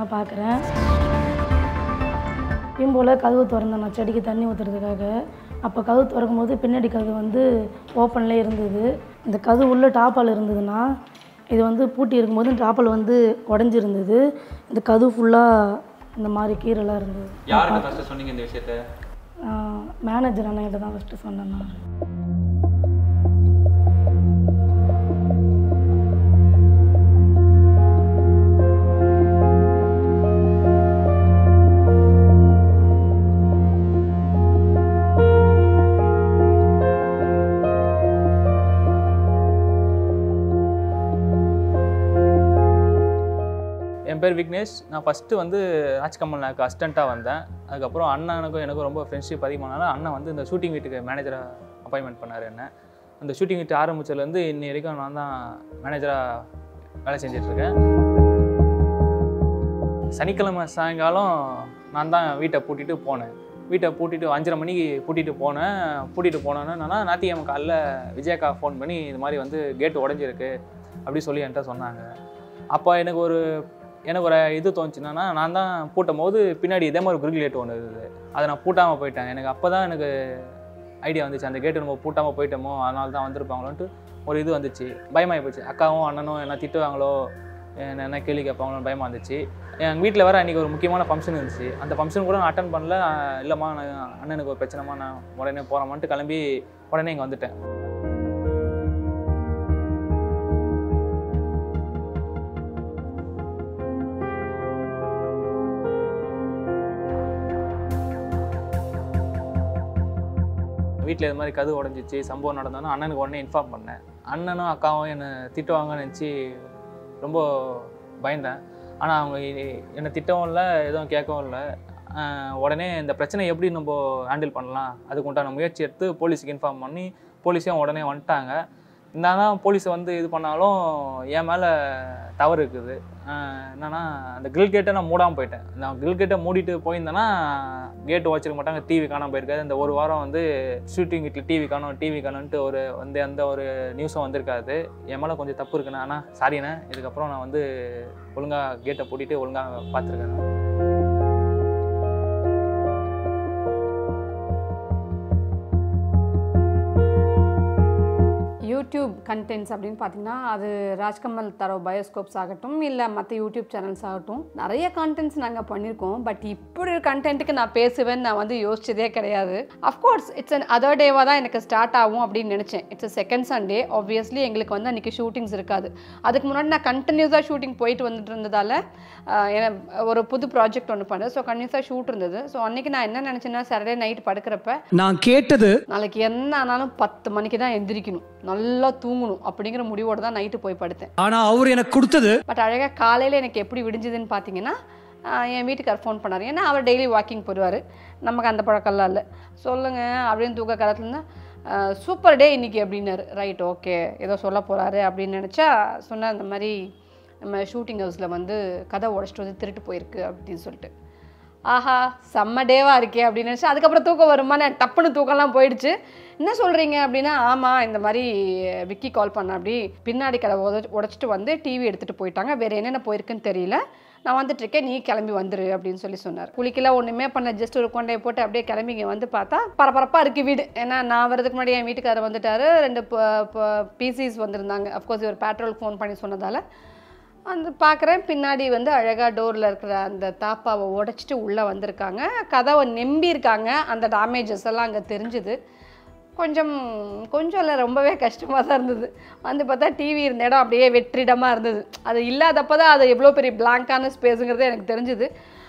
தான் பார்க்குறேன் எப்பயும் போல் கதவு திறந்தேன் நான் செடிக்கு தண்ணி ஊற்றுறதுக்காக அப்போ கதவு திறக்கும் போது பின்னாடி கதவு வந்து ஓப்பன்லேயே இருந்தது இந்த கதவு உள்ள டாப்பால் இருந்ததுன்னா இது வந்து பூட்டி இருக்கும்போது டாப்பால் வந்து உடஞ்சிருந்தது இந்த கதவு ஃபுல்லாக இந்த மாதிரி கீரெல்லாம் இருந்தது யாருக்கு ஃபஸ்ட்டு சொன்னீங்க இந்த விஷயத்த மேனேஜர் அண்ணன்கிட்ட தான் ஃபஸ்ட்டு சொன்னேன் நான் என் பேர் விக்னேஷ் நான் ஃபஸ்ட்டு வந்து ராஜ்கமல்னாக்கு அசிஸ்டண்ட்டாக வந்தேன் அதுக்கப்புறம் அண்ணனுக்கும் எனக்கும் ரொம்ப ஃப்ரெண்ட்ஷிப் அதிகமானால அண்ணன் வந்து இந்த ஷூட்டிங் வீட்டுக்கு மேனேஜராக அப்பாயின்மெண்ட் பண்ணார் என்ன அந்த ஷூட்டிங் வீட்டு ஆரம்பிச்சதுலேருந்து இன்னி வரைக்கும் நான் தான் மேனேஜராக வேலை செஞ்சிட்ருக்கேன் சனிக்கிழமை சாயங்காலம் நான் தான் வீட்டை பூட்டிட்டு போனேன் வீட்டை பூட்டிட்டு அஞ்சரை மணிக்கு பூட்டிட்டு போனேன் பூட்டிட்டு போனேன்னா என்னன்னா ஞாயிற்றுக்கிழமை காலைல விஜயக்கா ஃபோன் பண்ணி இது மாதிரி வந்து கேட்டு உடஞ்சிருக்கு அப்படி சொல்லி என்கிட்ட சொன்னாங்க அப்போ எனக்கு ஒரு எனக்கு ஒரு இது தோணுச்சு என்னன்னா நான் தான் பூட்டும் போது பின்னாடி இதே மாதிரி குருகி கேட்டு ஒன்று இருந்தது அதை நான் பூட்டாமல் போயிட்டேன் எனக்கு அப்போ தான் எனக்கு ஐடியா வந்துச்சு அந்த கேட்டு நம்ம பூட்டாமல் போயிட்டோமோ அதனால தான் வந்திருப்பாங்களோன்ட்டு ஒரு இது வந்துச்சு பயமாகி போச்சு அக்காவும் அண்ணனும் என்ன திட்டுவாங்களோ என்ன என்ன கேள்வி கேட்பாங்களோன்னு பயமாக இருந்துச்சு எங்கள் வீட்டில் வேறு அன்றைக்கி ஒரு முக்கியமான ஃபங்க்ஷன் இருந்துச்சு அந்த ஃபங்க்ஷன் கூட நான் அட்டன் பண்ணல அஹ் இல்லைம்மா நான் அண்ணனுக்கு ஒரு பிரச்சனைமா நான் உடனே போகிறோமான்ட்டு கிளம்பி உடனே இங்கே வந்துட்டேன் வீட்டில் இது மாதிரி கதவு உடஞ்சிச்சு சம்பவம் நடந்தோன்னா அண்ணனுக்கு உடனே இன்ஃபார்ம் பண்ணேன் அண்ணனும் அக்காவும் என்னை திட்டுவாங்கன்னு நினச்சி ரொம்ப பயந்தேன் ஆனால் அவங்க இ- என்னை திட்டவும் இல்லை எதுவும் கேட்கவும் இல்லை ஆஹ் உடனே இந்த பிரச்சனை எப்படி நம்ம ஹேண்டில் பண்ணலாம் அதுக்கு உண்டான முயற்சி எடுத்து போலீஸுக்கு இன்ஃபார்ம் பண்ணி போலீஸையும் உடனே வந்துட்டாங்க என்னதான் போலீஸ் வந்து இது பண்ணாலும் என் மேலே தவறு இருக்குது ஆஹ் என்னன்னா அந்த கிரில் கேட்டை நான் மூடாமல் போயிட்டேன் நான் கிரில் கேட்டை மூடிட்டு போயிருந்தேன்னா கேட்டு வச்சிருக்க மாட்டாங்க டிவி காணாம போயிருக்காது இந்த ஒரு வாரம் வந்து ஷூட்டிங் வீட்டில் டிவி காணும் டிவி காணுன்ட்டு ஒரு வந்து எந்த ஒரு நியூஸும் வந்திருக்காது என் மேலே கொஞ்சம் தப்பு இருக்குண்ணா ஆனால் சாரிண்ணே இதுக்கப்புறம் நான் வந்து ஒழுங்காக கேட்டை பூட்டிட்டு ஒழுங்காக பார்த்துருக்கேன் யூடியூப் கண்டென்ட்ஸ் அப்படின்னு பார்த்தீங்கன்னா அது ராஜ்கமல் தரோ பயோஸ்கோப்ஸ் ஆகட்டும் இல்லை மற்ற யூடியூப் சேனல்ஸ் ஆகட்டும் நிறைய கண்டென்ட்ஸ் நாங்கள் பண்ணியிருக்கோம் பட் இப்படி ஒரு கண்டென்ட்டுக்கு நான் பேசுவேன்னு நான் வந்து யோசிச்சதே கிடையாது அஃப்கோர்ஸ் இட்ஸ் அன் அதர் டேவாக தான் எனக்கு ஸ்டார்ட் ஆகும் அப்படின்னு நினச்சேன் இட்ஸ் செகண்ட் சண்டே ஆப்வியஸ்லி எங்களுக்கு வந்து அன்றைக்கி ஷூட்டிங்ஸ் இருக்காது அதுக்கு முன்னாடி நான் கண்டினியூஸாக ஷூட்டிங் போயிட்டு வந்துட்டு இருந்ததால் ஆஹ், என்ன- ஒரு புது ப்ராஜெக்ட் ஒன்று பண்ணேன் ஸோ கண்டினியூஸாக ஷூட் இருந்தது ஸோ அன்றைக்கி நான் என்ன நினச்சேன்னா சாட்டர்டே நைட் படுக்கிறப்ப நான் கேட்டது நாளைக்கு என்ன ஆனாலும் பத்து மணிக்கு தான் எந்திரிக்கணும் நல்லா தூங்கணும் அப்படிங்கிற முடிவோடு தான் நைட்டு போய் படுத்தேன் ஆனா அவர் எனக்கு கொடுத்தது பட் அழகாக காலையில் எனக்கு எப்படி விடிஞ்சதுன்னு பார்த்தீங்கன்னா ஆஹ் என் வீட்டுக்கார் ஃபோன் பண்ணார் ஏன்னா அவர் டெய்லி வாக்கிங் போடுவார் நமக்கு அந்த பழக்கம்லாம் இல்லை சொல்லுங்கள் அப்படின்னு தூக்க காலத்துலன்னா சூப்பர் டே இன்னைக்கு அப்படின்னாரு ரைட் ஓகே ஏதோ சொல்ல போகிறாரு அப்படின்னு நினச்சா சொன்னார் இந்த மாதிரி நம்ம ஷூட்டிங் ஹவுஸில் வந்து கதை உடச்சிட்டு வந்து திருட்டு போயிருக்கு அப்படின்னு சொல்லிட்டு ஆஹா செம்ம டேவாக இருக்கே அப்படின்னு நினச்சி அதுக்கப்புறம் தூக்கம் வருமா நான் டப்புன்னு தூக்கம்லாம் போயிடுச்சு என்ன சொல்கிறீங்க அப்படின்னா ஆமாம் இந்த மாதிரி விக்கி கால் பண்ண அப்படி பின்னாடி கடை உத உடச்சிட்டு வந்து டிவி எடுத்துகிட்டு போயிட்டாங்க வேறு என்னென்ன போயிருக்குன்னு தெரியல நான் வந்துட்டு இருக்கேன் நீ கிளம்பி வந்துரு அப்படின்னு சொல்லி சொன்னார் குளிக்கெல்லாம் ஒன்றுமே பண்ண ஜஸ்ட் ஒரு கொண்டையை போட்டு அப்படியே கிளம்பி இங்கே வந்து பார்த்தா பரபரப்பாக இருக்குது வீடு ஏன்னா நான் வரதுக்கு முன்னாடி என் வீட்டுக்காரர் வந்துட்டாரு ரெண்டு பிசிஸ் வந்திருந்தாங்க அஃப்கோர்ஸ் இவர் பேட்ரோல் ஃபோன் பண்ணி சொன்னதால் அந்த பார்க்குறேன் பின்னாடி வந்து அழகாக டோரில் இருக்கிற அந்த தாப்பாவை உடைச்சிட்டு உள்ளே வந்திருக்காங்க கதவை நெம்பியிருக்காங்க அந்த டேமேஜஸ் எல்லாம் அங்கே தெரிஞ்சுது கொஞ்சம் கொஞ்சம் இல்லை ரொம்பவே கஷ்டமாக தான் இருந்தது வந்து பார்த்தா டிவி இருந்த இடம் அப்படியே வெற்றிடமாக இருந்தது அது இல்லாதப்போ தான் அது எவ்வளோ பெரிய பிளாங்கான ஸ்பேஸுங்கிறது எனக்கு தெரிஞ்சுது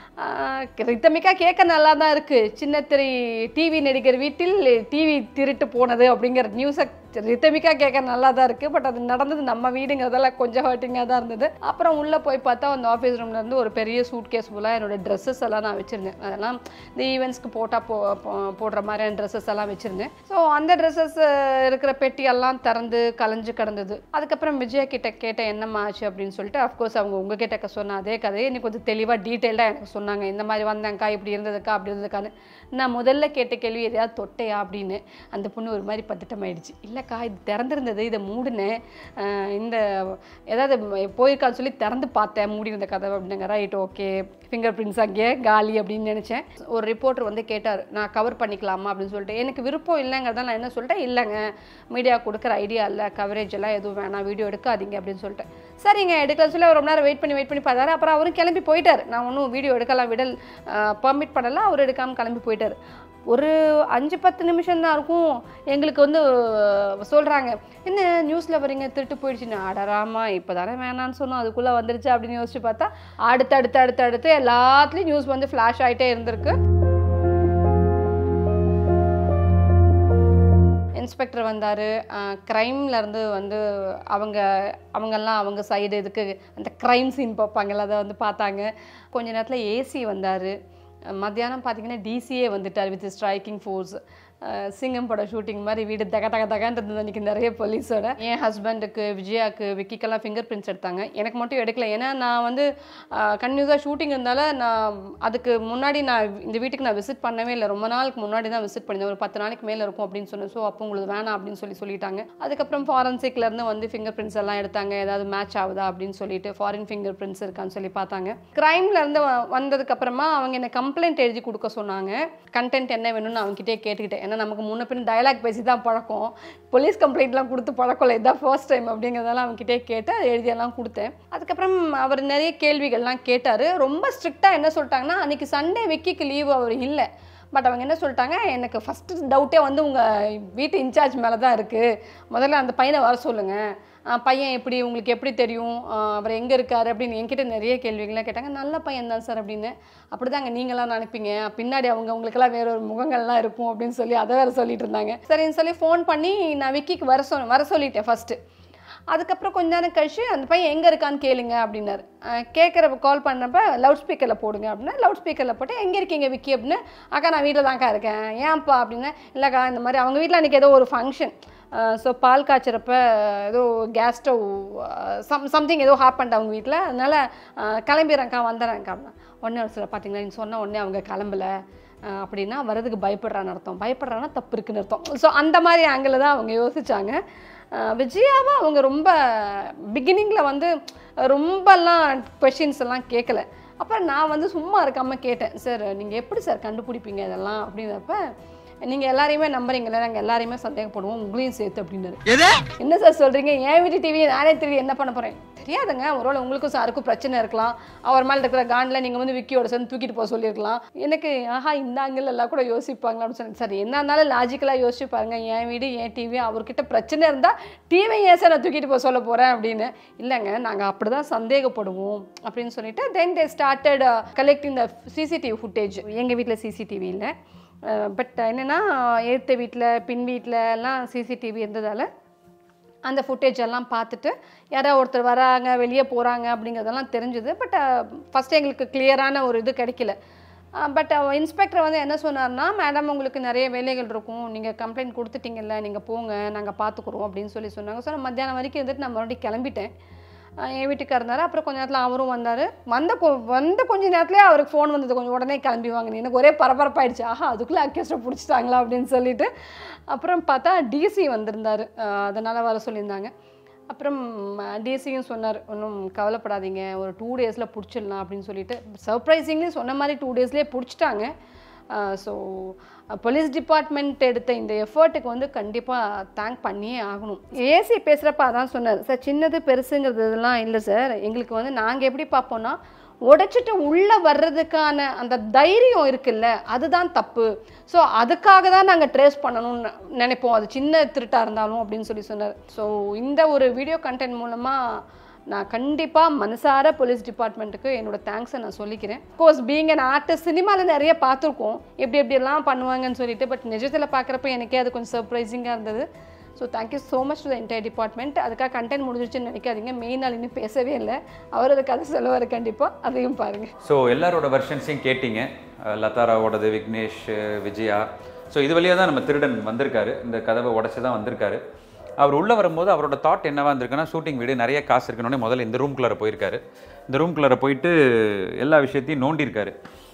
ரித்தமிக்காக கேட்க நல்லா தான் இருக்குது சின்ன திரை டிவி நடிகர் வீட்டில் டிவி திருட்டு போனது அப்படிங்கிற நியூஸை ரித்தமிக்காக கேட்க நல்லா தான் இருக்குது பட் அது நடந்தது நம்ம வீடுங்கிறதால கொஞ்சம் ஹர்ட்டிங்காக தான் இருந்தது அப்புறம் உள்ளே போய் பார்த்தா அந்த ஆஃபீஸ் ரூம்லேருந்து ஒரு பெரிய சூட் கேஸ் ஃபுல்லாக என்னோட ட்ரெஸ்ஸஸ் எல்லாம் நான் வச்சுருந்தேன் அதெல்லாம் இந்த ஈவெண்ட்ஸ்க்கு போட்டால் போ போ- போடுற மாதிரியான ட்ரெஸ்ஸஸ் எல்லாம் வச்சுருந்தேன் ஸோ அந்த ட்ரெஸ்ஸஸ் இருக்கிற பெட்டியெல்லாம் திறந்து கலைஞ்சு கிடந்தது அதுக்கப்புறம் விஜயா கிட்ட கேட்டேன் என்னம்மா ஆச்சு அப்படின்னு சொல்லிட்டு அஃப்கோர்ஸ் அவங்க உங்ககிட்ட சொன்ன அதே கதையை இன்னும் கொஞ்சம் தெளிவாக டீட்டெயில்டாக எனக்கு சொன்னாங்க இந்த மாதிரி வந்தாங்கக்கா இப்படி இருந்ததுக்கா அப்படி இருந்ததுக்கான்னு நான் முதல்ல கேட்ட கேள்வி எதையாவது தொட்டையா அப்படின்னு அந்த பொண்ணு ஒரு மாதிரி பதட்டமாயிடுச்சு இல்லைக்கா இல்லைக்கா இது திறந்திருந்தது இதை மூடினேன் அஹ் இந்த ஏதாவது ம- போயிருக்கான்னு சொல்லி திறந்து பார்த்தேன் மூடி இருந்த கதவை அப்படிங்க ரைட் ஓகே ஃபிங்கர் பிரிண்ட்ஸ் அங்கேயே காலி அப்படின்னு நினச்சேன் ஒரு ரிப்போர்ட்டர் வந்து கேட்டார் நான் கவர் பண்ணிக்கலாமா அப்படின்னு சொல்லிட்டு எனக்கு விருப்பம் இல்லைங்கிறத நான் என்ன சொல்லிட்டேன் இல்லைங்க மீடியா கொடுக்குற ஐடியா இல்லை கவரேஜ் எல்லாம் எதுவும் வேணாம் வீடியோ எடுக்காதீங்க அப்படின்னு சொல்லிட்டேன் சரிங்க எடுக்கல சொல்லி அவர் ரொம்ப நேரம் வெயிட் பண்ணி வெயிட் பண்ணி பார்த்தாரு அப்புறம் அவரும் கிளம்பி போயிட்டார் நான் ஒன்றும் வீடியோ எடுக்கலாம் விடல் பர்மிட் பண்ணல அவர் எடுக்காமல் கிளம்பி போயிட்டார் ஒரு அஞ்சு பத்து நிமிஷம் தான் இருக்கும் எங்களுக்கு வந்து சொல்கிறாங்க என்ன நியூஸில் வரீங்க திருட்டு போயிடுச்சுன்னு அடராமா இப்போ தானே வேணான்னு சொன்னோம் அதுக்குள்ளே வந்துருச்சு அப்படின்னு யோசிச்சு பார்த்தா அடுத்து அடுத்து அடுத்து அடுத்து எல்லாத்துலேயும் நியூஸ் வந்து ஃப்ளாஷ் ஆகிட்டே இருந்திருக்கு இன்ஸ்பெக்டர் வந்தார் க்ரைம்லேருந்து வந்து அவங்க அவங்கெல்லாம் அவங்க சைடு இதுக்கு அந்த க்ரைம் சீன் பார்ப்பாங்கல்ல அதை வந்து பார்த்தாங்க கொஞ்ச நேரத்தில் ஏசி வந்தார் மத்தியானம் பார்த்தீங்கன்னா டிசியே வந்துட்டார் வித் ஸ்ட்ரைக்கிங் ஃபோர்ஸ் சிங்கம் படம் ஷூட்டிங் மாதிரி வீடு தக தக தகன்னு இருந்தது அன்றைக்கி நிறைய போலீஸோட என் ஹஸ்பண்டுக்கு விஜயாக்கு விக்கிக்கெல்லாம் ஃபிங்கர் பிரிண்ட்ஸ் எடுத்தாங்க எனக்கு மட்டும் எடுக்கல ஏன்னா நான் வந்து கன்யூஸாக ஷூட்டிங் இருந்தால நான் அதுக்கு முன்னாடி நான் இந்த வீட்டுக்கு நான் விசிட் பண்ணவே இல்லை ரொம்ப நாளுக்கு முன்னாடி தான் விசிட் பண்ணியிருந்தேன் ஒரு பத்து நாளைக்கு மேலே இருக்கும் அப்படின்னு சொன்னேன் ஸோ அப்போ உங்களுக்கு வேணாம் அப்படின்னு சொல்லி சொல்லிட்டாங்க அதுக்கப்புறம் ஃபாரன்சிக்ல இருந்து வந்து ஃபிங்கர் பிரிண்ட்ஸ் எல்லாம் எடுத்தாங்க ஏதாவது மேட்ச் ஆகுதா அப்படின்னு சொல்லிட்டு ஃபாரின் ஃபிங்கர் பிரிண்ட்ஸ் இருக்கான்னு சொல்லி பார்த்தாங்க கிரைம்ல இருந்து வ- வந்ததுக்கு அப்புறமா அவங்க என்ன கம்ப்ளைண்ட் எழுதி கொடுக்க சொன்னாங்க கண்டென்ட் என்ன வேணும்னு அவங்ககிட்டே கேட்டுக்கிட்டேன் ஏன்னா நமக்கு முன்ன பின் டயலாக் பேசி தான் பழக்கம் போலீஸ் கம்ப்ளைண்ட்லாம் கொடுத்து பழக்கம் இல்லை இதான் ஃபர்ஸ்ட் டைம் அப்படிங்கிறதெல்லாம் அவங்ககிட்டே கேட்டு அதை எழுதியெல்லாம் கொடுத்தேன் அதுக்கப்புறம் அவர் நிறைய கேள்விகள்லாம் கேட்டார் ரொம்ப ஸ்ட்ரிக்டாக என்ன சொல்லிட்டாங்கன்னா அன்னைக்கு சண்டே விக்கிக்கு லீவு அவர் இல்லை பட் அவங்க என்ன சொல்லிட்டாங்க எனக்கு ஃபஸ்ட்டு டவுட்டே வந்து உங்கள் வீட்டு இன்சார்ஜ் மேலே தான் இருக்குது முதல்ல அந்த பையனை வர சொல்லுங்கள் ஆஹ் பையன் எப்படி உங்களுக்கு எப்படி தெரியும் ஆஹ் அவர் எங்கே இருக்காரு அப்படின்னு என்கிட்ட நிறைய கேள்விகள்லாம் கேட்டாங்க நல்ல பையன் தான் சார் அப்படின்னு அப்படி தாங்க நீங்களாம் நினைப்பீங்க பின்னாடி அவங்க உங்களுக்கெல்லாம் வேற ஒரு முகங்கள்லாம் இருக்கும் அப்படின்னு சொல்லி அதை வேற சொல்லிட்டு இருந்தாங்க சரின்னு சொல்லி ஃபோன் பண்ணி நான் விக்கிக்கு வர சொல் வர சொல்லிட்டேன் ஃபஸ்ட்டு அதுக்கப்புறம் கொஞ்ச நேரம் கழிச்சு அந்த பையன் எங்கே இருக்கான்னு கேளுங்க அப்படின்னாரு கேட்குறப்ப கால் பண்ணுறப்ப லவுட் ஸ்பீக்கரில் போடுங்க அப்படின்னா லவுட் ஸ்பீக்கரில் போட்டு எங்கே இருக்கீங்க விக்கி அப்படின்னு அக்கா நான் வீட்டில் தான்க்கா இருக்கேன் ஏன்ப்பா அப்படின்னு இல்லைக்கா இந்த மாதிரி அவங்க வீட்டில் அன்றைக்கி ஏதோ ஒரு ஃபங்க்ஷன் ஸோ பால் காய்ச்சறப்ப ஏதோ கேஸ் ஸ்டவ் சம் சம்திங் ஏதோ ஹாப்பண்ட் அவங்க வீட்டில் அதனால் கிளம்பிடுறேன்க்கா வந்துடுறேன்க்கா அப்படின்னா உடனே ஒரு சில பார்த்தீங்கன்னா நீங்கள் சொன்ன உடனே அவங்க கிளம்பல அஹ் அப்படின்னா வரதுக்கு பயப்படுறான்னு அர்த்தம் பயப்படுறான்னா தப்பு இருக்குன்னு அர்த்தம் ஸோ அந்த மாதிரி ஆங்கிள் தான் அவங்க யோசிச்சாங்க அஹ் விஜயாவை அவங்க ரொம்ப பிகினிங்கில் வந்து ரொம்பலாம் கொஷின்ஸ் எல்லாம் கேட்கல அப்புறம் நான் வந்து சும்மா இருக்காமல் கேட்டேன் சார் நீங்கள் எப்படி சார் கண்டுபிடிப்பீங்க இதெல்லாம் அப்படிங்கிறப்ப நீங்கள் எல்லாரையுமே நம்புறீங்களே நாங்கள் எல்லாரையுமே சந்தேகப்படுவோம் உங்களையும் சேர்த்து அப்படின்னாரு என்ன சார் சொல்கிறீங்க என் வீட்டு டிவி நானே டிவி என்ன பண்ண போகிறேன் தெரியாதுங்க ஒருவேளை உங்களுக்கும் சாருக்கும் பிரச்சனை இருக்கலாம் அவர் மேலே இருக்கிற காண்டில் நீங்கள் வந்து விக்கியோட சேர்ந்து தூக்கிட்டு போக சொல்லியிருக்கலாம் எனக்கு ஆஹா இந்த ஆங்கிள் எல்லாம் கூட யோசிப்பாங்களா அப்படின்னு சொன்னேன் சார் என்ன இருந்தாலும் லாஜிக்கலாக யோசிச்சு பாருங்க என் வீடு என் டிவி அவர்கிட்ட பிரச்சனை இருந்தால் டிவி ஏன் சார் நான் தூக்கிட்டு போக சொல்ல போகிறேன் அப்படின்னு இல்லைங்க நாங்கள் அப்படி தான் சந்தேகப்படுவோம் அப்படின்னு சொல்லிட்டு then they started collecting the CCTV footage எங்கள் வீட்டில் சிசிடிவி இல்லை பட் என்னென்னா ஏற்ற வீட்டில் பின் வீட்டில் எல்லாம் சிசிடிவி இருந்ததால் அந்த ஃபுட்டேஜ் எல்லாம் பார்த்துட்டு யாரோ ஒருத்தர் வராங்க வெளியே போகிறாங்க அப்படிங்கிறதெல்லாம் தெரிஞ்சுது பட் ஃபஸ்ட்டு எங்களுக்கு கிளியரான ஒரு இது கிடைக்கல பட் இன்ஸ்பெக்டர் வந்து என்ன சொன்னார்னா மேடம் உங்களுக்கு நிறைய வேலைகள் இருக்கும் நீங்கள் கம்ப்ளைண்ட் கொடுத்துட்டீங்கல்ல நீங்கள் போங்க நாங்கள் பார்த்துக்குறோம் அப்படின்னு சொல்லி சொன்னாங்க ஸோ நான் மத்தியானம் வரைக்கும் இருந்துட்டு நான் மறுபடியும் கிளம்பிட்டேன் அஹ் என் வீட்டுக்கார் இருந்தார் அப்புறம் கொஞ்ச நேரத்தில் அவரும் வந்தார் வந்த கொ வந்த கொஞ்ச நேரத்துலேயே அவருக்கு ஃபோன் வந்தது கொஞ்சம் உடனே கிளம்பி வாங்க எனக்கு ஒரே பரபரப்பாயிடுச்சு ஆஹா அதுக்குள்ளே அர்கெஸ்ட்ரா பிடிச்சிட்டாங்களா அப்படின்னு சொல்லிட்டு அப்புறம் பார்த்தா டிசி வந்திருந்தார் அதனால் வர சொல்லியிருந்தாங்க அப்புறம் டிசியும் சொன்னார் ஒன்றும் கவலைப்படாதீங்க ஒரு டூ டேஸில் பிடிச்சிடலாம் அப்படின்னு சொல்லிட்டு சர்ப்ரைசிங்லி சொன்ன மாதிரி டூ டேஸ்லேயே பிடிச்சிட்டாங்க ஸோ போலீஸ் டிபார்ட்மெண்ட் எடுத்த இந்த எஃபர்ட்டுக்கு வந்து கண்டிப்பாக தேங்க் பண்ணியே ஆகணும் ஏசி பேசுகிறப்ப அதான் சொன்னார் சார் சின்னது பெருசுங்கிறது இதெல்லாம் இல்லை சார் எங்களுக்கு வந்து நாங்கள் எப்படி பார்ப்போம்னா உடைச்சிட்டு உள்ளே வர்றதுக்கான அந்த தைரியம் இருக்குல்ல அதுதான் தப்பு ஸோ அதுக்காக தான் நாங்கள் ட்ரேஸ் பண்ணணும்னு நினைப்போம் அது சின்ன திருட்டாக இருந்தாலும் அப்படின்னு சொல்லி சொன்னார் ஸோ இந்த ஒரு வீடியோ கண்டென்ட் மூலமாக நான் கண்டிப்பாக மனசார போலீஸ் டிபார்ட்மெண்ட்டுக்கு என்னோட தேங்க்ஸை நான் சொல்லிக்கிறேன் கோர்ஸ் பீங் அன் ஆர்டிஸ்ட் சினிமாவில் நிறைய பார்த்துருக்கோம் எப்படி எப்படியெல்லாம் பண்ணுவாங்கன்னு சொல்லிட்டு பட் நிஜத்தில் பார்க்குறப்ப எனக்கே அது கொஞ்சம் சர்ப்ரைசிங்காக இருந்தது so thank you so much to the entire department அதுக்காக கண்டென்ட் முடிஞ்சிருச்சுன்னு நினைக்காதீங்க மெயின் நாள் இன்னும் பேசவே இல்லை அவர் அதை கதை சொல்லுவார் கண்டிப்பாக அதையும் பாருங்கள் ஸோ எல்லாரோட வெர்ஷன்ஸையும் கேட்டீங்க அஹ் லதாராவோடது விக்னேஷ் அஹ் விஜயா ஸோ இது வழியாக தான் நம்ம திருடன் வந்திருக்காரு இந்த கதவை உடச்சி தான் வந்திருக்காரு அவர் உள்ளே வரும்போது அவரோட தாட் என்னவா இருந்திருக்குன்னா ஷூட்டிங் வீடு நிறைய காசு இருக்கணும்னே முதல்ல இந்த ரூம்குள்ளார போயிருக்காரு இந்த ரூம்குள்ளார போயிட்டு எல்லா விஷயத்தையும் நோண்டியிருக்காரு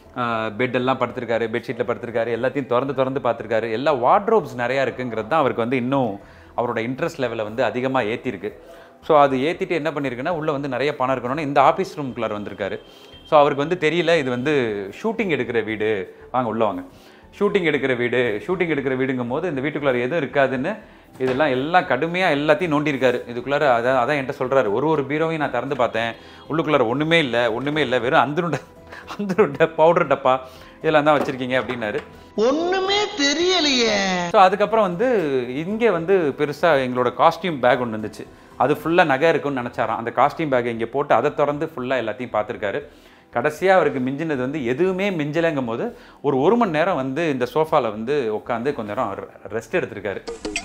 பெட் எல்லாம் படுத்திருக்காரு பெட்ஷீட்டில் படுத்திருக்காரு எல்லாத்தையும் திறந்து திறந்து பார்த்துருக்காரு எல்லா வார்ட்ரோப்ஸ் நிறையா இருக்குங்கிறது தான் அவருக்கு வந்து இன்னும் அவரோட இன்ட்ரெஸ்ட் லெவலை வந்து அதிகமாக ஏற்றிருக்கு ஸோ அது ஏற்றிட்டு என்ன பண்ணியிருக்குன்னா உள்ளே வந்து நிறைய பணம் இருக்கணும்னு இந்த ஆஃபீஸ் ரூம்குள்ளார வந்திருக்காரு ஸோ அவருக்கு வந்து தெரியல இது வந்து ஷூட்டிங் எடுக்கிற வீடு வாங்க உள்ள வாங்க ஷூட்டிங் எடுக்கிற வீடு ஷூட்டிங் எடுக்கிற வீடுங்கும் போது இந்த வீட்டுக்குள்ளார எதுவும் இருக்காதுன்னு இதெல்லாம் எல்லாம் கடுமையாக எல்லாத்தையும் நோண்டியிருக்காரு இதுக்குள்ளார அதான் அதான் என்கிட்ட சொல்கிறாரு ஒரு ஒரு பீரோவையும் நான் திறந்து பார்த்தேன் உள்ளுக்குள்ளார ஒன்றுமே இல்லை ஒன்றுமே இல்லை வெறும் அந்துருண்டை அந்துருண்டை பவுடர் டப்பா இதெல்லாம் தான் வச்சுருக்கீங்க அப்படின்னாரு ஒண்ணுமே தெரியலையே ஸோ அதுக்கப்புறம் வந்து இங்கே வந்து பெருசாக எங்களோட காஸ்டியூம் பேக் ஒன்று இருந்துச்சு அது ஃபுல்லாக நகை இருக்குன்னு நினச்சாராம் அந்த காஸ்டியூம் பேக்கை இங்கே போட்டு அதை திறந்து ஃபுல்லாக எல்லாத்தையும் பார்த்துருக்காரு கடைசியாக அவருக்கு மிஞ்சினது வந்து எதுவுமே மிஞ்சலைங்கும் போது ஒரு ஒரு மணி நேரம் வந்து இந்த சோஃபாவில் வந்து உட்காந்து கொஞ்ச நேரம் ரெஸ்ட் எடுத்திருக்காரு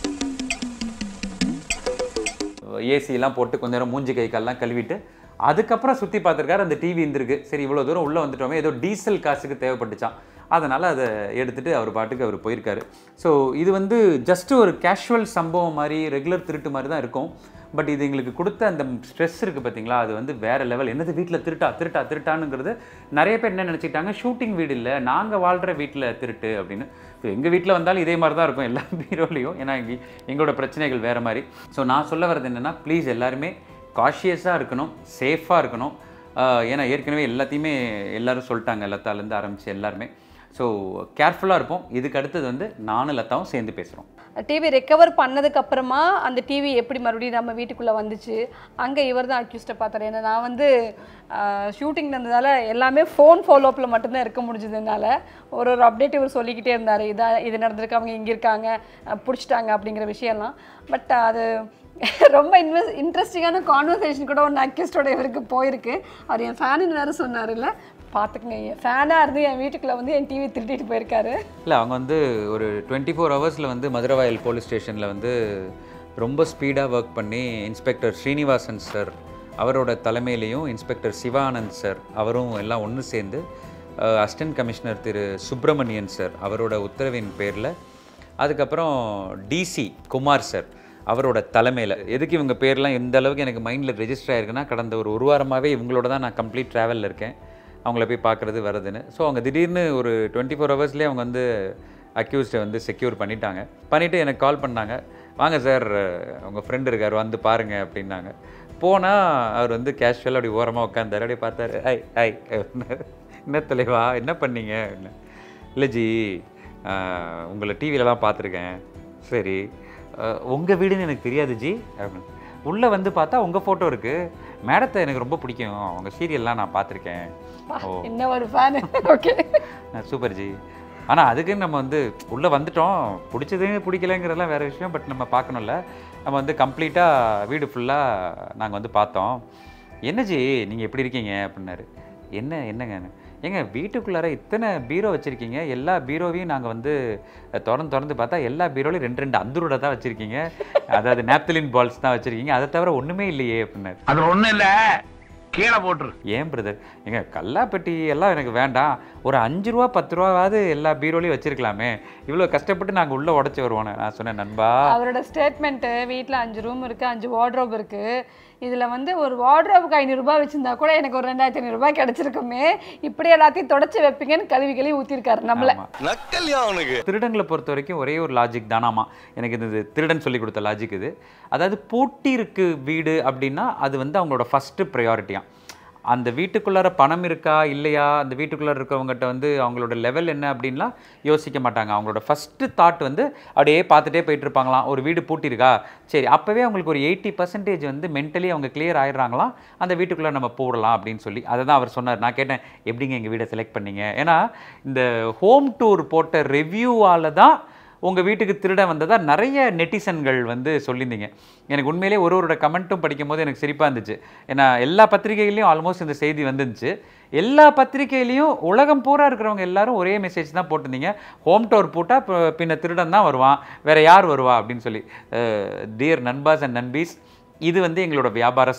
ஏசிலாம் போட்டு கொஞ்ச நேரம் மூஞ்சி கை கால்லாம் கழுவிட்டு அதுக்கப்புறம் சுற்றி பார்த்துருக்காரு அந்த டிவி இருந்திருக்கு சரி இவ்வளோ தூரம் உள்ளே வந்துட்டோமே ஏதோ டீசல் காசுக்கு தேவைப்பட்டுச்சான் அதனால் அதை எடுத்துட்டு அவர் பாட்டுக்கு அவர் போயிருக்காரு ஸோ இது வந்து ஜஸ்ட் ஒரு கேஷுவல் சம்பவம் மாதிரி ரெகுலர் திருட்டு மாதிரி தான் இருக்கும் பட் இது எங்களுக்கு கொடுத்த அந்த ஸ்ட்ரெஸ் இருக்குது பார்த்தீங்களா அது வந்து வேற லெவல் என்னது வீட்டில் திருட்டா திருட்டா திருட்டானுங்கிறது நிறைய பேர் என்ன நினச்சிக்கிட்டாங்க ஷூட்டிங் வீடு இல்லை நாங்கள் வாழ்கிற வீட்டில் திருட்டு அப்படின்னு ஸோ எங்கள் வீட்டில் வந்தாலும் இதே மாதிரி தான் இருக்கும் எல்லா பீரோலையும் ஏன்னா எங்க எங்களோட பிரச்சனைகள் வேறு மாதிரி ஸோ நான் சொல்ல வர்றது என்னென்னா ப்ளீஸ் எல்லாருமே காஷியஸாக இருக்கணும் சேஃபாக இருக்கணும் ஆஹ் ஏன்னா ஏற்கனவே எல்லாத்தையுமே எல்லாரும் சொல்லிட்டாங்க லத்தாலேருந்து ஆரம்பித்து எல்லாருமே ஸோ கேர்ஃபுல்லாக இருப்போம் இதுக்கு அடுத்தது வந்து நானும் லத்தாவும் சேர்ந்து பேசுகிறோம் டிவி ரெக்கவர் பண்ணதுக்கு அப்புறமா அந்த டிவி எப்படி மறுபடியும் நம்ம வீட்டுக்குள்ளே வந்துச்சு அங்கே இவர் தான் அக்யூஸ்டை பார்த்தாரு ஏன்னா நான் வந்து ஷூட்டிங் இருந்ததால எல்லாமே ஃபோன் ஃபாலோஅப்பில் மட்டும்தான் இருக்க முடிஞ்சதுனால ஒரு ஒரு அப்டேட் இவர் சொல்லிக்கிட்டே இருந்தார் இதா இது நடந்திருக்கு அவங்க இங்கே இருக்காங்க அஹ் பிடிச்சிட்டாங்க அப்படிங்கிற விஷயம்லாம் பட் அது ரொம்ப இன்வெஸ் இன்ட்ரெஸ்டிங்கான கான்வர்சேஷன் கூட ஒன்று அக்யூஸ்டோட இவருக்கு போயிருக்கு அவர் என் ஃபேனுன்னு வேறு சொன்னார்ல பார்த்துக்குங்க என் ஃபேனாக இருந்து என் வீட்டுக்குள்ளே வந்து என் டிவி திருட்டிட்டு போயிருக்காரு இல்லை அவங்க வந்து ஒரு டுவெண்ட்டி ஃபோர் ஹவர்ஸில் வந்து மதுரவாயல் போலீஸ் ஸ்டேஷனில் வந்து ரொம்ப ஸ்பீடாக ஒர்க் பண்ணி இன்ஸ்பெக்டர் ஸ்ரீனிவாசன் சார் அவரோட தலைமையிலையும் இன்ஸ்பெக்டர் சிவானந்த் சார் அவரும் எல்லாம் ஒன்று சேர்ந்து அசிஸ்டன்ட் கமிஷனர் திரு சுப்பிரமணியன் சார் அவரோட உத்தரவின் பேரில் அதுக்கப்புறம் டிசி குமார் சார் அவரோட தலைமையில் எதுக்கு இவங்க பேர்லாம் எந்த அளவுக்கு எனக்கு மைண்டில் ரெஜிஸ்டர் ஆயிருக்குன்னா கடந்த ஒரு ஒரு வாரமாகவே இவங்களோட தான் நான் கம்ப்ளீட் ட்ராவலில் இருக்கேன் அவங்கள போய் பார்க்குறது வரதுன்னு ஸோ அவங்க திடீர்னு ஒரு டுவெண்ட்டி ஃபோர் ஹவர்ஸ்லேயே அவங்க வந்து அக்யூஸ்டை வந்து செக்யூர் பண்ணிட்டாங்க பண்ணிவிட்டு எனக்கு கால் பண்ணாங்க வாங்க சார் உங்கள் ஃப்ரெண்டு இருக்கார் வந்து பாருங்க அப்படின்னாங்க போனால் அவர் வந்து கேஷுவலாக அப்படி ஓரமாக உட்காந்தாரு அப்படியே பார்த்தாரு ஐ ஐ என்ன தலைவா என்ன பண்ணீங்க அப்படின்னு. இல்லை ஜி ஆஹ், உங்களை டிவிலலாம் பார்த்துருக்கேன் சரி உங்கள் வீடுன்னு எனக்கு தெரியாது ஜி அப்படின்னு உள்ளே வந்து பார்த்தா உங்கள் ஃபோட்டோ இருக்குது மேடத்தை எனக்கு ரொம்ப பிடிக்கும் அவங்க சீரியல்லாம் நான் பார்த்துருக்கேன் ஓ என்ன ஒரு ஃபேனு ஓகே சூப்பர் ஜி ஆனால் அதுக்கு நம்ம வந்து உள்ளே வந்துட்டோம் பிடிச்சது பிடிக்கலங்கிறதெல்லாம் வேறு விஷயம் பட் நம்ம பார்க்கணும்ல நம்ம வந்து கம்ப்ளீட்டாக வீடு ஃபுல்லாக நாங்கள் வந்து பார்த்தோம் என்ன ஜி நீங்கள் எப்படி இருக்கீங்க அப்படின்னாரு என்ன என்னங்க ஏங்க வீட்டுக்குள்ளார இத்தனை பீரோ வச்சுருக்கீங்க எல்லா பீரோவையும் நாங்கள் வந்து அஹ், திறந்து திறந்து பார்த்தா எல்லா பீரோலையும் ரெண்டு ரெண்டு அந்துருடை தான் வச்சுருக்கீங்க அதாவது நாப்தலின் பால்ஸ் தான் வச்சுருக்கீங்க அதை தவிர ஒன்றுமே இல்லையே அப்படின்னாரு அது ஒண்ணும் இல்ல கீழே போட்டுரு ஏன் பிரதர் எங்க கல்லாப்பெட்டி எல்லாம் எனக்கு வேண்டாம் ஒரு அஞ்சு ரூபா பத்து ரூபாவாவது எல்லா பீரோலையும் வச்சிருக்கலாமே இவ்வளோ கஷ்டப்பட்டு நாங்கள் உள்ளே உடச்சி வருவோன்னு நான் சொன்னேன் நண்பா அவரோட ஸ்டேட்மெண்ட்டு வீட்டில் அஞ்சு ரூம் இருக்குது அஞ்சு வார்ட்ரோப் இருக்குது இதில் வந்து ஒரு வார்ட்ரோபுக்கு ஐநூறுரூபா வச்சுருந்தா கூட எனக்கு ஒரு ரெண்டாயிரத்தி ஐநூறுரூபா கிடச்சிருக்குமே இப்படி எல்லாத்தையும் தொடச்சி வைப்பீங்கன்னு கழுவி கழுவி ஊற்றிருக்காரு நம்மள ஆமா. நக்கல்யா அவனுக்கு திருடங்களை பொறுத்த வரைக்கும் ஒரே ஒரு லாஜிக் தானாமா எனக்கு இது திருடன் சொல்லி கொடுத்த லாஜிக் இது அதாவது பூட்டி இருக்கு வீடு அப்படின்னா அது வந்து அவங்களோட ஃபஸ்ட்டு ப்ரையாரிட்டியாம் அந்த வீட்டுக்குள்ளார பணம் இருக்கா இல்லையா அந்த வீட்டுக்குள்ளார இருக்கவங்ககிட்ட வந்து அவங்களோட லெவல் என்ன அப்படின்லாம் யோசிக்க மாட்டாங்க அவங்களோட ஃபஸ்ட்டு தாட் வந்து அப்படியே பார்த்துட்டே போயிட்டு இருப்பாங்களாம் ஒரு வீடு பூட்டியிருக்கா சரி அப்போவே அவங்களுக்கு ஒரு எயிட்டி பர்சன்டேஜ் வந்து மென்டலி அவங்க கிளியர் ஆயிடுறாங்களாம் அந்த வீட்டுக்குள்ளே நம்ம போடலாம் அப்படின்னு சொல்லி அதை தான் அவர் சொன்னார் நான் கேட்டேன் எப்படிங்க எங்கள் வீடை செலக்ட் பண்ணீங்க ஏன்னா இந்த ஹோம் டூர் போட்ட ரிவ்யூவால் தான் உங்கள் வீட்டுக்கு திருட வந்ததா நிறைய நெட்டிசன்கள் வந்து சொல்லியிருந்தீங்க எனக்கு உண்மையிலே ஒரு ஒருட கமெண்ட்டும் படிக்கும் போது எனக்கு சிரிப்பாக இருந்துச்சு ஏன்னா எல்லா பத்திரிகைகளையும் ஆல்மோஸ்ட் இந்த செய்தி வந்துருந்துச்சு எல்லா பத்திரிகையிலையும் உலகம் பூரா இருக்கிறவங்க எல்லாரும் ஒரே மெசேஜ் தான் போட்டிருந்தீங்க ஹோம் டோர் போட்டால் பின்ன திருடன் தான் வருவான் வேற யார் வருவா அப்படின்னு சொல்லி டியர் நண்பாஸ் அண்ட் நண்பீஸ் இது வந்து எங்களோட வியாபார ஸ்தலம்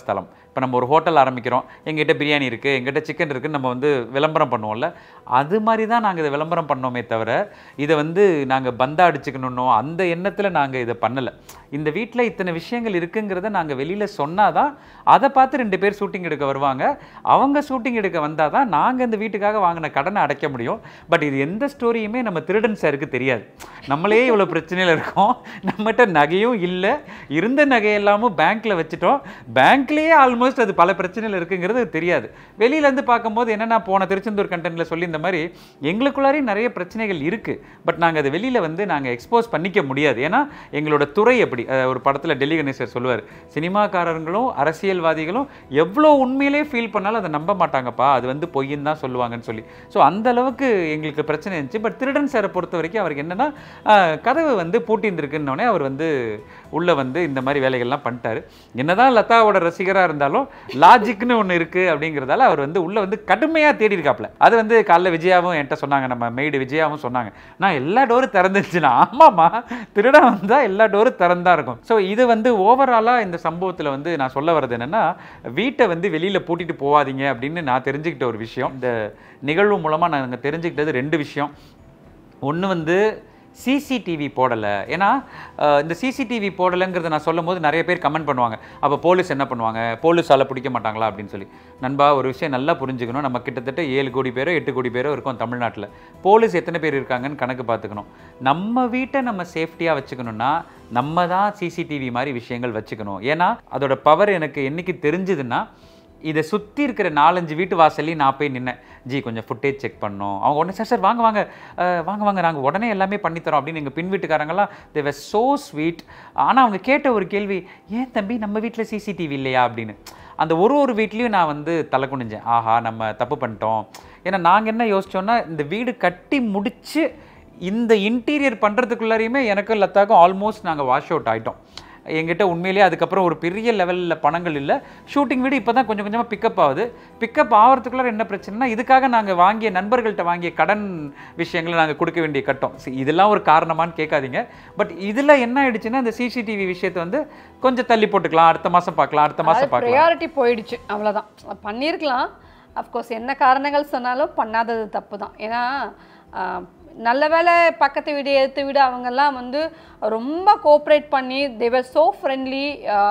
இப்போ நம்ம ஒரு ஹோட்டல் ஆரம்பிக்கிறோம் எங்கிட்ட பிரியாணி இருக்குது எங்கிட்ட சிக்கன் இருக்குன்னு நம்ம வந்து விளம்பரம் பண்ணுவோம்ல அது மாதிரி தான் நாங்கள் இதை விளம்பரம் பண்ணோமே தவிர இதை வந்து நாங்கள் பந்தா அடிச்சுக்கணுன்னோ அந்த எண்ணத்தில் நாங்கள் இதை பண்ணலை இந்த வீட்டில் இத்தனை விஷயங்கள் இருக்குங்கிறத நாங்கள் வெளியில் சொன்னால் தான் அதை பார்த்து ரெண்டு பேர் ஷூட்டிங் எடுக்க வருவாங்க அவங்க ஷூட்டிங் எடுக்க வந்தால் தான் நாங்கள் இந்த வீட்டுக்காக வாங்கின கடனை அடைக்க முடியும் பட் இது எந்த ஸ்டோரியுமே நம்ம திருடன் சாருக்கு தெரியாது நம்மளே இவ்வளோ பிரச்சனையில் இருக்கோம் நம்மகிட்ட நகையும் இல்லை இருந்த நகையெல்லாமும் பேங்க்கில் வச்சுட்டோம் பேங்க்லேயே ஆல்மோஸ்ட் அது பல பிரச்சனையில் இருக்குங்கிறது தெரியாது வெளியிலேருந்து பார்க்கும்போது என்னென்னா போன திருச்செந்தூர் கண்டென்ட்டில் சொல்லி இந்த மாதிரி எங்களுக்குள்ளாரையும் நிறைய பிரச்சனைகள் இருக்குது பட் நாங்கள் அதை வெளியில் வந்து நாங்கள் எக்ஸ்போஸ் பண்ணிக்க முடியாது ஏன்னா எங்களோட துறை எப்படி அஹ் ஒரு படத்தில் டெல்லி கணேசர் சொல்லுவார் சினிமாக்காரர்களும் அரசியல்வாதிகளும் எவ்வளோ உண்மையிலே ஃபீல் பண்ணாலும் அதை நம்ப மாட்டாங்கப்பா அது வந்து பொய்ன்னு தான் சொல்லுவாங்கன்னு சொல்லி ஸோ அந்த அளவுக்கு எங்களுக்கு பிரச்சனை இருந்துச்சு பட் திருடன் சாரை பொறுத்த வரைக்கும் அவருக்கு என்னன்னா அஹ், கதவு வந்து பூட்டியிருந்துருக்குன்னொடனே அவர் வந்து உள்ளே வந்து இந்த மாதிரி வேலைகள்லாம் பண்ணிட்டாரு என்னதான் லதாவோட ரசிகராக இருந்தாலும் லாஜிக்னு ஒன்று இருக்குது அப்படிங்கிறதால அவர் வந்து உள்ளே வந்து கடுமையாக தேடி இருக்காப்ல அது வந்து காலைல விஜயாவும் என்கிட்ட சொன்னாங்க நம்ம மெய்டு விஜயாவும் சொன்னாங்க நான் எல்லா டோரும் திறந்துருச்சுன்னா ஆமாம்மா திருடன் வந்தால் எல்லா டோரும் திறந்தா இருக்கும் ஸோ இது வந்து ஓவராலாக இந்த சம்பவத்தில் வந்து நான் சொல்ல வர்றது என்னென்னா வீட்டை வந்து வெளியில் பூட்டிட்டு போகாதீங்க அப்படின்னு நான் தெரிஞ்சுக்கிட்ட ஒரு விஷயம் இந்த நிகழ்வு மூலமாக நாங்கள் தெரிஞ்சுக்கிட்டது ரெண்டு விஷயம் ஒன்று வந்து சிசிடிவி போடலை ஏன்னா அஹ், இந்த சிசிடிவி போடலைங்கிறத நான் சொல்லும் போது நிறைய பேர் கமெண்ட் பண்ணுவாங்க அப்போ போலீஸ் என்ன பண்ணுவாங்க போலீஸால் பிடிக்க மாட்டாங்களா அப்படின்னு சொல்லி நண்பா ஒரு விஷயம் நல்லா புரிஞ்சுக்கணும் நம்ம கிட்டத்தட்ட ஏழு கோடி பேரோ எட்டு கோடி பேரோ இருக்கோம் தமிழ்நாட்டில் போலீஸ் எத்தனை பேர் இருக்காங்கன்னு கணக்கு பார்த்துக்கணும் நம்ம வீட்டை நம்ம சேஃப்டியாக வச்சுக்கணும்னா நம்ம தான் சிசிடிவி மாதிரி விஷயங்கள் வச்சுக்கணும் ஏன்னா அதோட பவர் எனக்கு என்னைக்கு தெரிஞ்சுதுன்னா இதை சுற்றி இருக்கிற நாலஞ்சு வீட்டு வாசல்லையும் நான் போய் நின்னேன் ஜி கொஞ்சம் ஃபுட்டேஜ் செக் பண்ணோம் அவங்க உடனே சார் சார் வாங்க வாங்க அஹ், வாங்க வாங்க நாங்கள் உடனே எல்லாமே பண்ணித்தரோம் அப்படின்னு எங்கள் பின் வீட்டுக்காரங்களாம் தேவ ஸோ ஸ்வீட் ஆனால் அவங்க கேட்ட ஒரு கேள்வி ஏன் தம்பி நம்ம வீட்டில் சிசிடிவி இல்லையா அப்படின்னு அந்த ஒரு ஒரு வீட்லேயும் நான் வந்து தலை குனிஞ்சேன் ஆஹா நம்ம தப்பு பண்ணிட்டோம் ஏன்னா நாங்கள் என்ன யோசிச்சோன்னா இந்த வீடு கட்டி முடிச்சு இந்த இன்டீரியர் பண்ணுறதுக்குள்ளாரையுமே எனக்கும் லத்தாக்கும் ஆல்மோஸ்ட் நாங்கள் வாஷ் அவுட் ஆகிட்டோம் எங்கிட்ட உண்மையிலேயே அதுக்கப்புறம் ஒரு பெரிய லெவலில் பணங்கள் இல்லை ஷூட்டிங் வீடு இப்போ தான் கொஞ்சம் கொஞ்சமாக பிக்கப் ஆகுது பிக்கப் ஆகிறதுக்குள்ள என்ன பிரச்சனைனா இதுக்காக நாங்கள் வாங்கிய நண்பர்கள்ட்ட வாங்கிய கடன் விஷயங்களை நாங்கள் கொடுக்க வேண்டிய கட்டம் See, இதெல்லாம் ஒரு காரணமான்னு கேட்காதீங்க பட் இதில் என்ன ஆயிடுச்சுன்னா இந்த சிசிடிவி விஷயத்தை வந்து கொஞ்சம் தள்ளி போட்டுக்கலாம் அடுத்த மாதம் பார்க்கலாம் அடுத்த மாதம் பார்க்கலாம் ப்ரையாரிட்டி போயிடுச்சு அவ்வளோதான் பண்ணியிருக்கலாம் அஃப்கோர்ஸ் என்ன காரணங்கள் சொன்னாலும் பண்ணாதது தப்பு தான் ஏன்னா ஆஹ், நல்ல வேளை பக்கத்து வீடு எடுத்த வீடு அவங்கெல்லாம் வந்து ரொம்ப கோஆப்ரேட் பண்ணி தேவர் ஸோ ஃப்ரெண்ட்லி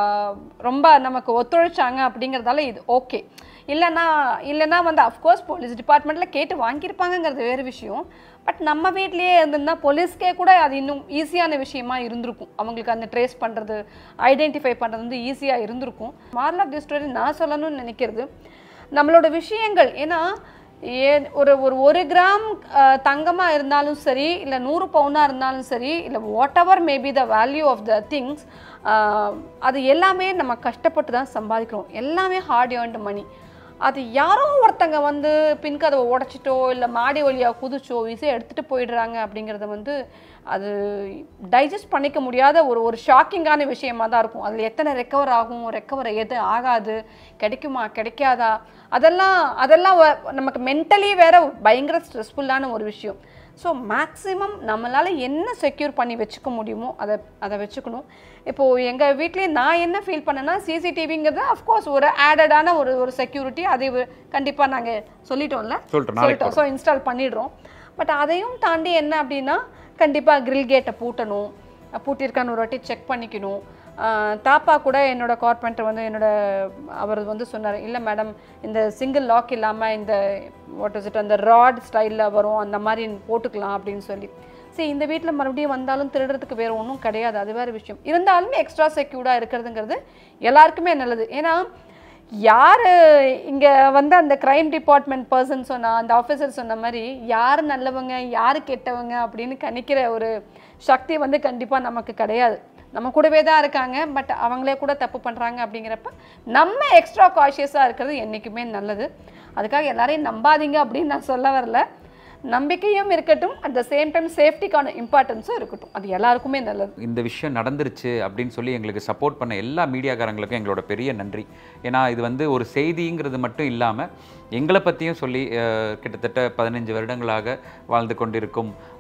ரொம்ப நமக்கு ஒத்துழைச்சாங்க அப்படிங்கிறதால இது ஓகே இல்லைன்னா இல்லைன்னா வந்து அஃப்கோர்ஸ் போலீஸ் டிபார்ட்மெண்ட்டில் கேட்டு வாங்கியிருப்பாங்கங்கிறது வேறு விஷயம் பட் நம்ம வீட்லேயே இருந்திருந்தா போலீஸ்க்கே கூட அது இன்னும் ஈஸியான விஷயமா இருந்திருக்கும் அவங்களுக்கு அந்த ட்ரேஸ் பண்ணுறது ஐடென்டிஃபை பண்ணுறது வந்து ஈஸியாக இருந்திருக்கும் மாரல் ஆஃப் தி ஸ்டோரி நான் சொல்லணும்னு நினைக்கிறது நம்மளோட விஷயங்கள் ஏன்னா ஏன் ஒரு ஒரு ஒரு கிராம் தங்கமாக இருந்தாலும் சரி இல்லை நூறு பவுனாக இருந்தாலும் சரி இல்லை whatever maybe the value of the things அது எல்லாமே நம்ம கஷ்டப்பட்டு தான் சம்பாதிக்கிறோம் எல்லாமே ஹார்ட் ஏர்ன்டு மணி அது யாரோ ஒருத்தங்க வந்து பின்கதவை உடைச்சிட்டோ இல்லை மாடி வழியாக குதிச்சோ விசை எடுத்துகிட்டு போயிடுறாங்க அப்படிங்கிறத வந்து அது டைஜஸ்ட் பண்ணிக்க முடியாத ஒரு ஒரு ஷாக்கிங்கான விஷயமா தான் இருக்கும் அதில் எத்தனை ரெக்கவர் ஆகும் ரெக்கவர் எது ஆகாது கிடைக்குமா கிடைக்காதா அதெல்லாம் அதெல்லாம் வ- நமக்கு மென்டலி வேற பயங்கர ஸ்ட்ரெஸ்ஃபுல்லான ஒரு விஷயம் ஸோ மேக்ஸிமம் நம்மளால் என்ன செக்யூர் பண்ணி வச்சுக்க முடியுமோ அதை அதை வச்சுக்கணும் இப்போது எங்கள் வீட்லேயே நான் என்ன ஃபீல் பண்ணேன்னா சிசிடிவிங்கிறது அஃப்கோர்ஸ் ஒரு ஆடடான ஒரு ஒரு செக்யூரிட்டி அதை கண்டிப்பாக நாங்கள் சொல்லிட்டோம்ல சொல்லிட்டோம், நாளைக்கு சொல்லிட்டோம் ஸோ இன்ஸ்டால் பண்ணிடுறோம் பட் அதையும் தாண்டி என்ன அப்படின்னா கண்டிப்பாக கிரில் கேட்டை பூட்டணும் பூட்டியிருக்கான்னு ஒரு வாட்டி செக் பண்ணிக்கணும் ஆஹ் தாப்பா கூட என்னோட கார்பெண்டர் வந்து என்னோட அவர் வந்து சொன்னார் இல்லை மேடம் இந்த சிங்கிள் லாக் இல்லாமல் இந்த வாட் இஸ் இட் அந்த ராட் ஸ்டைலில் வரும் அந்த மாதிரி போட்டுக்கலாம் அப்படின்னு சொல்லி சரி இந்த வீட்டில் மறுபடியும் வந்தாலும் திருடுறதுக்கு வேறு ஒன்றும் கிடையாது அது வேறு விஷயம் இருந்தாலுமே எக்ஸ்ட்ரா செக்யூர்டாக இருக்கிறதுங்கிறது எல்லாருக்குமே நல்லது ஏன்னா யார் இங்கே வந்து அந்த க்ரைம் டிபார்ட்மெண்ட் பர்சன் சொன்னா அந்த ஆஃபீஸர் சொன்ன மாதிரி யார் நல்லவங்க யார் கெட்டவங்க அப்படின்னு கணிக்கிற ஒரு சக்தி வந்து கண்டிப்பாக நமக்கு கிடையாது நம்ம கூடவே தான் இருக்காங்க பட் அவங்களே கூட தப்பு பண்ணுறாங்க அப்படிங்கிறப்ப நம்ம எக்ஸ்ட்ரா காஷியஸாக இருக்கிறது என்றைக்குமே நல்லது அதுக்காக எல்லாரையும் நம்பாதீங்க அப்படின்னு நான் சொல்ல வரல நம்பிக்கையும் இருக்கட்டும் அட் த சேம் டைம் சேஃப்டிக்கான இம்பார்ட்டன்ஸும் இருக்கட்டும் அது எல்லாருக்குமே நல்லது இந்த விஷயம் நடந்துருச்சு அப்படின்னு சொல்லி எங்களுக்கு சப்போர்ட் பண்ண எல்லா மீடியாக்காரங்களுக்கும் எங்களோட பெரிய நன்றி ஏன்னா இது வந்து ஒரு செய்திங்கிறது மட்டும் இல்லாமல் எங்களை பற்றியும் சொல்லி அஹ், கிட்டத்தட்ட பதினஞ்சு வருடங்களாக வாழ்ந்து கொண்டிருக்கும்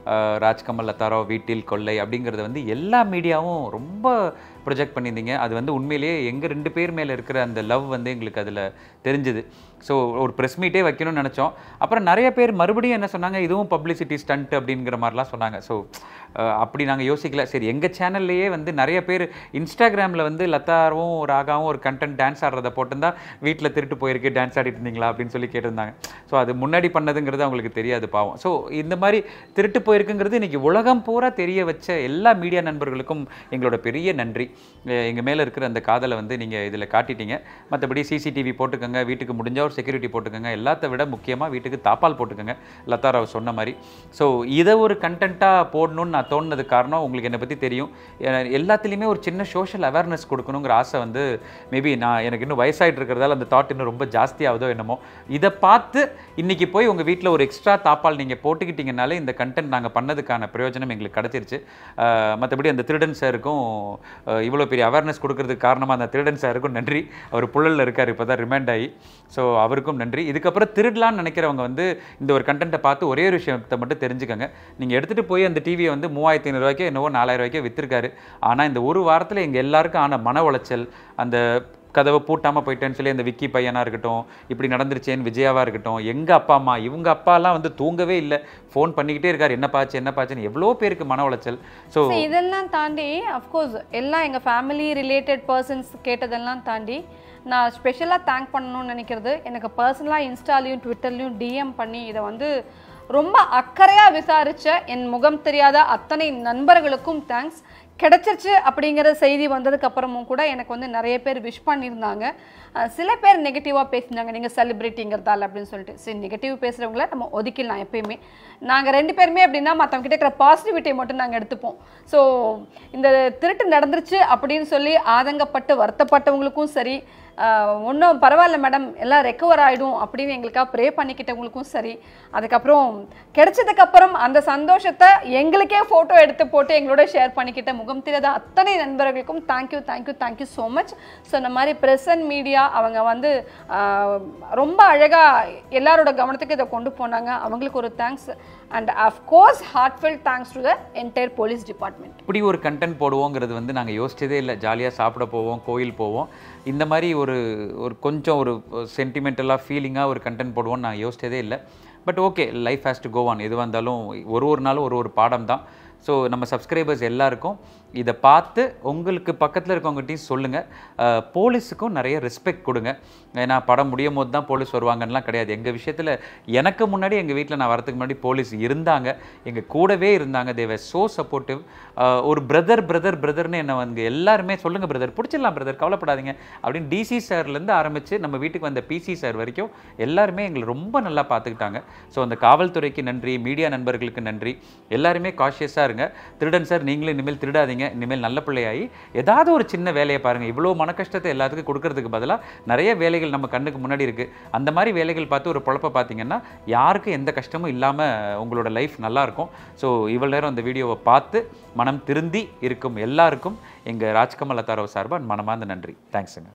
அஹ், ராஜ்கமல் லதாராவ் வீட்டில் கொள்ளை அப்படிங்கிறத வந்து எல்லா மீடியாவும் ரொம்ப ப்ரொஜெக்ட் பண்ணியிருந்தீங்க அது வந்து உண்மையிலேயே எங்கள் ரெண்டு பேர் மேலே இருக்கிற அந்த லவ் வந்து எங்களுக்கு அதில் தெரிஞ்சுது ஸோ ஒரு ப்ரெஸ் மீட்டே வைக்கணும்னு நினச்சோம் அப்புறம் நிறைய பேர் மறுபடியும் என்ன சொன்னாங்க இதுவும் பப்ளிசிட்டி ஸ்டண்ட் அப்படிங்கிற மாதிரிலாம் சொன்னாங்க ஸோ அப்படி நாங்கள் யோசிக்கல சரி எங்கள் சேனல்லையே வந்து நிறைய பேர் இன்ஸ்டாகிராமில் வந்து லதாவும் ராகாவும் ஒரு கண்டென்ட் டான்ஸ் ஆடுறத போட்டிருந்தா வீட்டில் திருட்டு போயிருக்கு டான்ஸ் ஆடிட்டு இருந்தீங்களா அப்படின்னு சொல்லி கேட்டிருந்தாங்க ஸோ அது முன்னாடி பண்ணதுங்கிறது அவங்களுக்கு தெரியாது பாவம் ஸோ இந்த மாதிரி திருட்டு போயிருக்குங்கிறது இன்னைக்கு உலகம் பூரா தெரிய வச்ச எல்லா மீடியா நண்பர்களுக்கும் எங்களோட பெரிய நன்றி எங்கள் மேலே இருக்கிற அந்த காதலை வந்து நீங்கள் இதில் காட்டிட்டீங்க மற்றபடி சிசிடிவி போட்டுக்கோங்க வீட்டுக்கு முடிஞ்சா ஒரு செக்யூரிட்டி போட்டுக்கோங்க எல்லாத்த விட முக்கியமாக வீட்டுக்கு தாப்பால் போட்டுக்கோங்க லதாராவ் சொன்ன மாதிரி ஸோ இதை ஒரு கண்டென்ட்டாக போடணும்னு நான் தோணுனது காரணம் உங்களுக்கு என்னை பற்றி தெரியும் எ- எல்லாத்துலேயுமே ஒரு சின்ன சோஷியல் அவேர்னஸ் கொடுக்கணுங்கிற ஆசை வந்து மேபி நான் எனக்கு இன்னும் வயசாயிட்டு இருக்கிறதால அந்த தாட் இன்னும் ரொம்ப ஜாஸ்தியாகுதோ என்னமோ இதை பார்த்து இன்னைக்கு போய் உங்கள் வீட்டில் ஒரு எக்ஸ்ட்ரா தாப்பால் நீங்கள் போட்டுக்கிட்டீங்கனாலே இந்த கண்டென்ட் நாங்கள் பண்ணதுக்கான பிரயோஜனம் எங்களுக்கு கிடச்சிருச்சு மற்றபடி அந்த திருடன் சாருக்கும் இவ்வளோ பெரிய அவேர்னஸ் கொடுக்கறதுக்கு காரணமாக அந்த திருடன் சாருக்கும் நன்றி அவர் புழலில் இருக்கார் இப்போ தான் ரிமைண்ட் ஆகி ஸோ அவருக்கும் நன்றி இதுக்கப்புறம் திருடலான்னு நினைக்கிறவங்க வந்து இந்த ஒரு கண்டென்ட்டை பார்த்து ஒரே ஒரு விஷயத்தை மட்டும் தெரிஞ்சுக்கங்க நீங்கள் எடுத்துகிட்டு போய் அந்த டிவியை வந்து மூவாயிரத்தி ஐநூறுரூவாய்க்கோ என்னவோ நாலாயிரம் ரூபாய்க்கோ விற்றுருக்காரு ஆனால் இந்த ஒரு வாரத்தில் எங்கள் எல்லாருக்கும் ஆன மன உளைச்சல் அந்த கதவை பூட்டாமல் போயிட்டேன்னு சொல்லி அந்த விக்கி பையனாக இருக்கட்டும் இப்படி நடந்துருச்சேன்னு விஜயாவாக இருக்கட்டும் எங்கள் அப்பா அம்மா இவங்க அப்பாலாம் வந்து தூங்கவே இல்லை ஃபோன் பண்ணிக்கிட்டே இருக்கார் என்ன பாச்சு என்ன பாச்சுன்னு எவ்வளோ பேருக்கு மன உளைச்சல் ஸோ So, இதெல்லாம் தாண்டி அஃப்கோர்ஸ் எல்லாம் எங்கள் ஃபேமிலி ரிலேட்டட் பர்சன்ஸ் கேட்டதெல்லாம் தாண்டி நான் ஸ்பெஷலாக தேங்க் பண்ணணும்னு நினைக்கிறது எனக்கு பர்சனலாக இன்ஸ்டாலையும் ட்விட்டர்லையும் டிஎம் பண்ணி இதை வந்து ரொம்ப அக்கறையாக விசாரித்த என் முகம் தெரியாத அத்தனை நண்பர்களுக்கும் தேங்க்ஸ் கிடைச்சிருச்சு அப்படிங்கிற செய்தி வந்ததுக்கு அப்புறமும் கூட எனக்கு வந்து நிறைய பேர் விஷ் பண்ணியிருந்தாங்க அஹ் சில பேர் நெகட்டிவாக பேசினாங்க நீங்கள் செலிப்ரிட்டிங்கிறதால அப்படின்னு சொல்லிட்டு சரி நெகட்டிவ் பேசுகிறவங்கள நம்ம ஒதுக்கிடலாம் எப்பயுமே நாங்கள் ரெண்டு பேருமே அப்படின்னா மற்றவங்க கிட்ட இருக்கிற பாசிட்டிவிட்டியை மட்டும் நாங்கள் எடுத்துப்போம் ஸோ இந்த திருட்டு நடந்துருச்சு அப்படின்னு சொல்லி ஆதங்கப்பட்டு வருத்தப்பட்டவங்களுக்கும் சரி ஒன்றும் பரவாயில்ல மேடம் எல்லாம் ரெக்கவர் ஆகிடும் அப்படின்னு எங்களுக்காக ப்ரே பண்ணிக்கிட்டவங்களுக்கும் சரி அதுக்கப்புறம் கிடைச்சதுக்கப்புறம் அந்த சந்தோஷத்தை எங்களுக்கே ஃபோட்டோ எடுத்து போட்டு எங்களோட ஷேர் பண்ணிக்கிட்ட முகம் தெரியாத அத்தனை நண்பர்களுக்கும் thank you thank you thank you so much so இந்த மாதிரி ப்ரெஸ் அண்ட் மீடியா அவங்க வந்து ஆஹ், ரொம்ப அழகாக எல்லாரோட கவனத்துக்கு இதை கொண்டு போனாங்க அவங்களுக்கு ஒரு thanks and of course heartfelt thanks to the entire police department இப்படி ஒரு கண்டென்ட் போடுவோங்கிறது வந்து நாங்கள் யோசிச்சதே இல்லை ஜாலியாக சாப்பிட போவோம் கோயில் போவோம் இந்த மாதிரி ஒரு ஒரு கொஞ்சம் ஒரு சென்டிமெண்டலாக ஃபீலிங்காக ஒரு கண்டென்ட் போடுவோம்னு நான் யோசிச்சதே இல்லை but okay life has to go on எதுவாக இருந்தாலும் ஒரு ஒரு நாளும் ஒரு ஒரு பாடம் தான் ஸோ நம்ம சப்ஸ்கிரைபர்ஸ் எல்லாருக்கும் இதை பார்த்து உங்களுக்கு பக்கத்தில் இருக்கவங்ககிட்டையும் சொல்லுங்கள் போலீஸுக்கும் நிறைய ரெஸ்பெக்ட் கொடுங்க ஏன்னா படம் முடியும் போது தான் போலீஸ் வருவாங்கன்னெலாம் கிடையாது எங்கள் விஷயத்தில் எனக்கு முன்னாடி எங்கள் வீட்டில் நான் வரதுக்கு முன்னாடி போலீஸ் இருந்தாங்க எங்கள் கூடவே இருந்தாங்க தேவர் ஸோ சப்போர்ட்டிவ் ஒரு பிரதர் பிரதர் பிரதர்னு என்ன வந்து எல்லாருமே சொல்லுங்கள் பிரதர் பிடிச்சிடலாம் பிரதர் கவலைப்படாதீங்க அப்படின்னு டிசி சார்லேருந்து ஆரம்பித்து நம்ம வீட்டுக்கு வந்த பிசி சார் வரைக்கும் எல்லாருமே எங்களை ரொம்ப நல்லா பார்த்துக்கிட்டாங்க ஸோ அந்த காவல்துறைக்கு நன்றி மீடியா நண்பர்களுக்கு நன்றி எல்லாருமே காஷியஸாக இருங்க திருடன் சார் நீங்களும் இனிமேல் திருடாதீங்க இனிமேல் நல்ல பிள்ளையாகி ஏதாவது ஒரு சின்ன வேலையை பாருங்கள் இவ்வளோ மன கஷ்டத்தை எல்லாத்துக்கும் கொடுக்கறதுக்கு பதிலாக நிறைய வேலைகள் நம்ம கண்ணுக்கு முன்னாடி இருக்குது அந்த மாதிரி வேலைகள் பார்த்து ஒரு பொழப்ப பார்த்தீங்கன்னா யாருக்கும் எந்த கஷ்டமும் இல்லாமல் உங்களோட லைஃப் நல்லாயிருக்கும் ஸோ இவ்வளோ நேரம் அந்த வீடியோவை பார்த்து மனம் திருந்தி இருக்கும் எல்லாருக்கும் எங்கள் ராஜ்கமல் லதாரவ் சார்பாக மனமார்ந்த நன்றி தேங்க்ஸுங்க